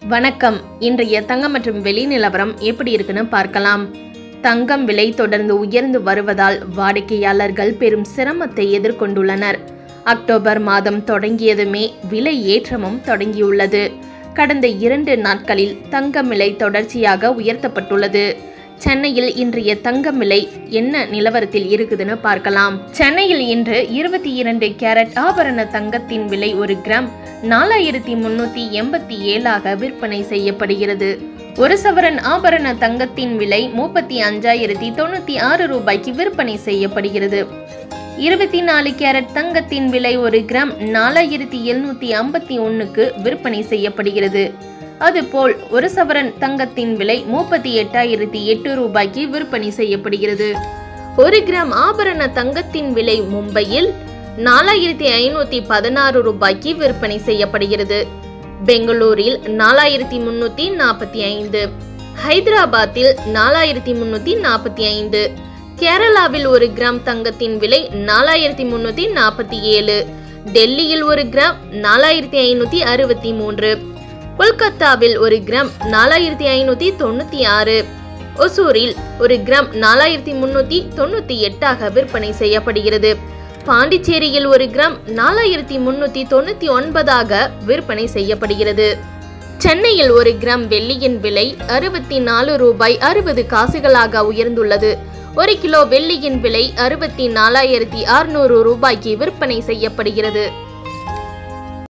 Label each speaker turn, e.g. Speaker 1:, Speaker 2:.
Speaker 1: வணக்கம் இன்றைய தங்கம் மற்றும் வெளி நிலவரம் எப்படி இருக்குன்னு பார்க்கலாம் தங்கம் விலை தொடர்ந்து உயர்ந்து வருவதால் வாடிக்கையாளர்கள் பெரும் சிரமத்தை எதிர்கொண்டுள்ளனர் அக்டோபர் மாதம் தொடங்கியதுமே விலை ஏற்றமும் தொடங்கியுள்ளது கடந்த இரண்டு நாட்களில் தங்கம் விலை தொடர்ச்சியாக உயர்த்தப்பட்டுள்ளது சென்னையில் இன்றைய தங்கம் விலை என்ன நிலவரத்தில் இருக்குதுன்னு பார்க்கலாம் சென்னையில் இன்று இருபத்தி இரண்டு கேரட் ஆபரண தங்கத்தின் விலை ஒரு கிராம் நாலாயிரத்தி முன்னூத்தி எண்பத்தி ஏழாக விற்பனை செய்யப்படுகிறது ஒரு சவரன் ஆபரண தங்கத்தின் விலை முப்பத்தி அஞ்சாயிரத்தி தொண்ணூத்தி ஆறு ரூபாய்க்கு விற்பனை செய்யப்படுகிறது இருபத்தி நாலு கேரட் தங்கத்தின் விலை ஒரு கிராம் நாலாயிரத்தி எழுநூத்தி ஐம்பத்தி ஒன்னுக்கு விற்பனை செய்யப்படுகிறது அதுபோல் ஒரு சவரன் தங்கத்தின் விலை முப்பத்தி எட்டாயிரத்தி எட்டு ரூபாய்க்கு விற்பனை செய்யப்படுகிறது ஒரு கிராம் ஆபரண தங்கத்தின் விலை மும்பையில் நாலாயிரத்தி ஐநூத்தி பதினாறு ரூபாய்க்கு விற்பனை செய்யப்படுகிறது பெங்களூரில் நாலாயிரத்தி முன்னூத்தி நாற்பத்தி ஐந்து ஹைதராபாத்தில் நாலாயிரத்தி முன்னூத்தி நாற்பத்தி ஐந்து கேரளாவில் ஒரு கிராம் தங்கத்தின் விலை நாலாயிரத்தி முன்னூத்தி நாற்பத்தி ஏழு டெல்லியில் ஒரு கிராம் நாலாயிரத்தி ஐநூத்தி அறுபத்தி மூன்று கொல்கத்தாவில் ஒரு கிராம் நாலாயிரத்தி ஐநூத்தி தொண்ணூத்தி ஆறு ஒசூரில் ஒரு கிராம் நாலாயிரத்தி முன்னூத்தி தொண்ணூத்தி எட்டாக விற்பனை செய்யப்படுகிறது பாண்டிச்சேரியில் ஒரு கிராம் நாலாயிரத்தி முன்னூத்தி தொண்ணூத்தி ஒன்பதாக விற்பனை செய்யப்படுகிறது சென்னையில் ஒரு கிராம் வெள்ளியின் விலை அறுபத்தி நாலு ரூபாய் அறுபது காசுகளாக உயர்ந்துள்ளது ஒரு கிலோ வெள்ளியின் விலை அறுபத்தி நாலாயிரத்தி அறுநூறு ரூபாய்க்கு விற்பனை செய்யப்படுகிறது